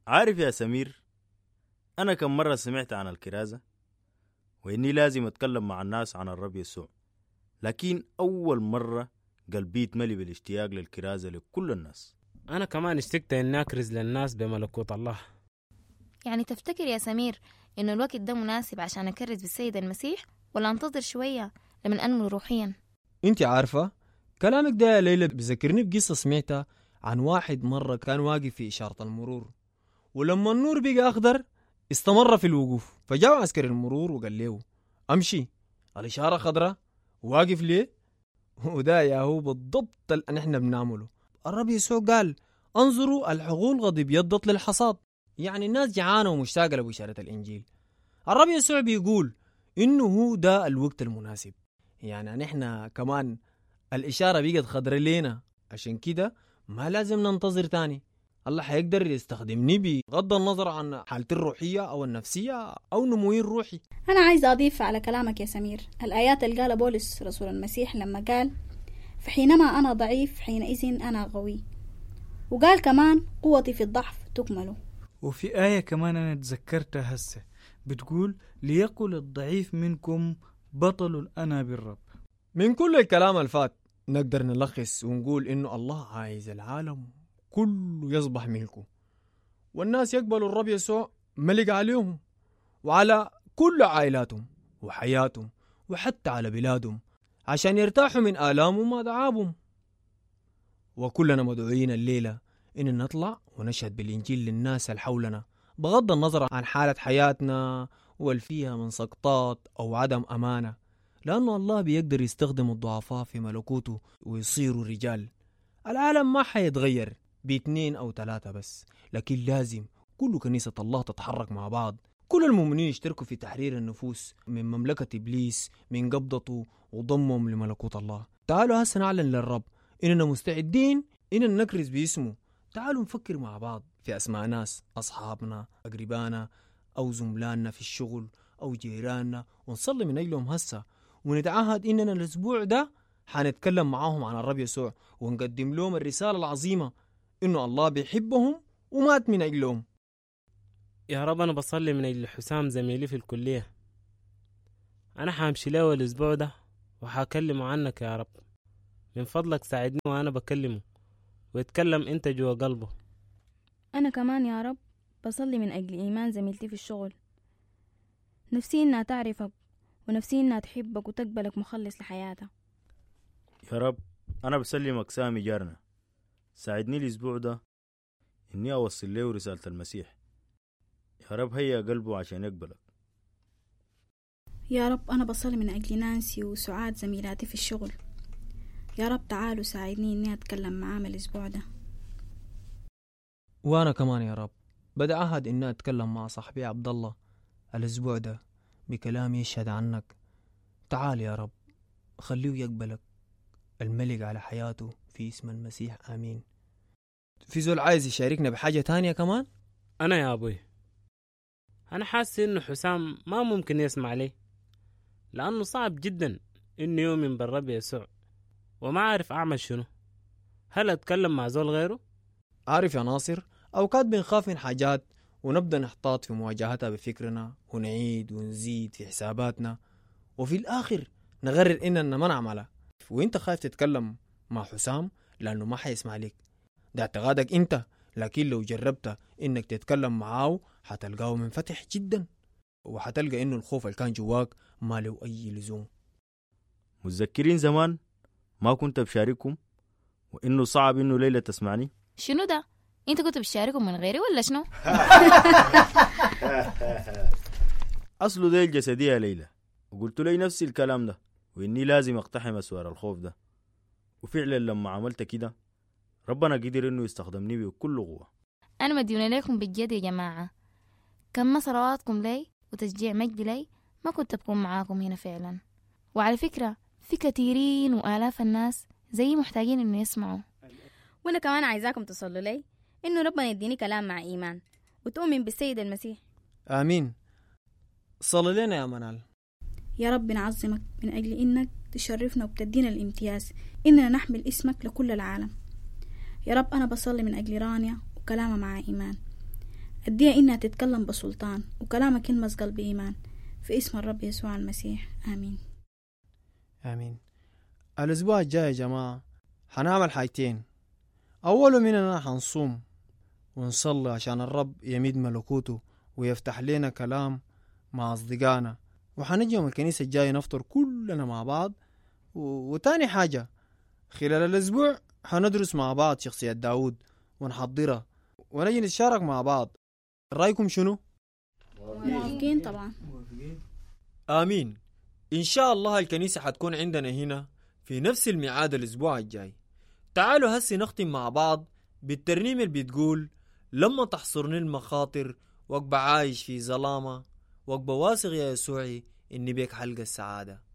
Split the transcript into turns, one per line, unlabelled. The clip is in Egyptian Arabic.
عارف يا سمير أنا كم مرة سمعت عن الكرازة وإني لازم أتكلم مع الناس عن الرب يسوع لكن أول مرة قلبي اتملي بالاشتياق للكرازة لكل الناس
أنا كمان اشتقت إني أكرز للناس بملكوت الله
يعني تفتكر يا سمير إنه الوقت ده مناسب عشان أكرز بالسيد المسيح ولا أنتظر شوية لمن أنمو روحيا
انت عارفة كلامك ده يا ليلى بذكرني بقصة سمعتها عن واحد مرة كان واقف في إشارة المرور ولما النور بقى أخضر استمر في الوقوف فجاء عسكري المرور وقال له أمشي الإشارة خضراء واقف ليه وده يا هو بالضبط اللي احنا بنعمله الرب يسوع قال انظروا الحقول قد ابيضت للحصاد يعني الناس جعانة ومشتاقة لبشارة الإنجيل الرب يسوع بيقول إنه هو ده الوقت المناسب يعني نحن كمان الإشارة بقت خضر لينا عشان كده ما لازم ننتظر تاني الله حيقدر يستخدمني بغض النظر عن حالتي الروحية أو النفسية أو نموي الروحي
أنا عايزة أضيف على كلامك يا سمير الآيات اللي قالها بولس رسول المسيح لما قال فحينما أنا ضعيف حينئذ أنا قوي وقال كمان قوتي في الضعف تكمل
وفي آية كمان أنا تذكرتها هسه بتقول ليقل الضعيف منكم بطل أنا بالرب
من كل الكلام الفات نقدر نلخص ونقول إنه الله عايز العالم كله يصبح ملكه والناس يقبلوا الرب يسوع ملك عليهم وعلى كل عائلاتهم وحياتهم وحتى على بلادهم عشان يرتاحوا من آلامهم وأتعابهم وكلنا مدعوين الليلة إن نطلع ونشهد بالإنجيل للناس اللي حولنا بغض النظر عن حالة حياتنا والفيها من سقطات أو عدم أمانة لأنه الله بيقدر يستخدم الضعفاء في ملكوته ويصيروا رجال العالم ما حيتغير باتنين أو ثلاثة بس لكن لازم كل كنيسة الله تتحرك مع بعض كل المؤمنين يشتركوا في تحرير النفوس من مملكة إبليس من قبضته وضمهم لملكوت الله تعالوا هسه نعلن للرب إننا مستعدين إننا نكرز باسمه تعالوا نفكر مع بعض في أسماء ناس أصحابنا أقربانا أو زملائنا في الشغل أو جيراننا ونصلي من أجلهم هسه ونتعهد إننا الأسبوع ده حنتكلم معاهم عن الرب يسوع ونقدم لهم الرسالة العظيمة إنه الله بيحبهم ومات من أجلهم
يا رب أنا بصلي من أجل حسام زميلي في الكلية أنا حامشي له الأسبوع ده وحاكلمه عنك يا رب من فضلك ساعدني وأنا بكلمه ويتكلم أنت جوا قلبه
أنا كمان يا رب بصلي من أجل إيمان زميلتي في الشغل نفسي إنها تعرفك ونفسي إنها تحبك وتقبلك مخلص لحياتها
يا رب أنا بسلمك سامي جارنا ساعدني الأسبوع ده إني أوصل له رسالة المسيح يا رب هيا قلبه عشان يقبلك
يا رب أنا بصلي من أجل نانسي وسعاد زميلاتي في الشغل يا رب تعالوا ساعدني إني أتكلم معاهم الأسبوع ده
وأنا كمان يا رب بدي عهد إني أتكلم مع صاحبي عبد الله الأسبوع ده بكلام يشهد عنك تعال يا رب خليه يقبلك الملك على حياته في اسم المسيح آمين في زول عايز يشاركنا بحاجة تانية كمان؟
أنا يا أبوي أنا حاسس إنه حسام ما ممكن يسمع لي لأنه صعب جدا إنه يؤمن بالرب يسوع وما عارف أعمل شنو هل أتكلم مع زول غيره؟
عارف يا ناصر أوقات بنخاف من حاجات ونبدأ نحتاط في مواجهتها بفكرنا ونعيد ونزيد في حساباتنا وفي الآخر نقرر إننا ما نعملها وإنت خايف تتكلم مع حسام لأنه ما حيسمع لك ده اعتقادك إنت لكن لو جربت إنك تتكلم معاه حتلقاه منفتح جدا وحتلقى إنه الخوف اللي كان جواك ما له أي لزوم
متذكرين زمان ما كنت بشارككم وإنه صعب إنه ليلى تسمعني
شنو ده؟ انت كنت بتشاركهم من غيري ولا شنو؟
أصله دي الجسدية يا ليلى وقلت لي نفس الكلام ده وإني لازم أقتحم أسوار الخوف ده وفعلا لما عملت كده ربنا قدر إنه يستخدمني بكل قوة
أنا مديونة لكم بالجد يا جماعة كم صلواتكم لي وتشجيع مجدي لي ما كنت بكون معاكم هنا فعلا وعلى فكرة في كثيرين وآلاف الناس زي محتاجين إنه يسمعوا
وأنا كمان عايزاكم تصلوا لي إنه ربنا يديني كلام مع إيمان وتؤمن بالسيد المسيح
آمين صلي لنا يا منال
يا رب نعظمك من أجل إنك تشرفنا وبتدينا الامتياز إننا نحمل اسمك لكل العالم يا رب أنا بصلي من أجل رانيا وكلامها مع إيمان أديها إنها تتكلم بسلطان وكلامها كلمة قلب إيمان في اسم الرب يسوع المسيح آمين
آمين الأسبوع الجاي يا جماعة حنعمل حاجتين أول مننا حنصوم ونصلي عشان الرب يمد ملكوته ويفتح لنا كلام مع أصدقائنا وحنجي يوم الكنيسة الجاي نفطر كلنا مع بعض و... وتاني حاجة خلال الأسبوع حندرس مع بعض شخصية داود ونحضرها ونجي نتشارك مع بعض رأيكم شنو؟
موافقين طبعا
آمين إن شاء الله الكنيسة حتكون عندنا هنا في نفس الميعاد الأسبوع الجاي تعالوا هسي نختم مع بعض بالترنيم اللي بتقول لما تحصرني المخاطر وأبقى عايش في ظلامة وأبقى واثق يا يسوعي إني بيك حلقة السعادة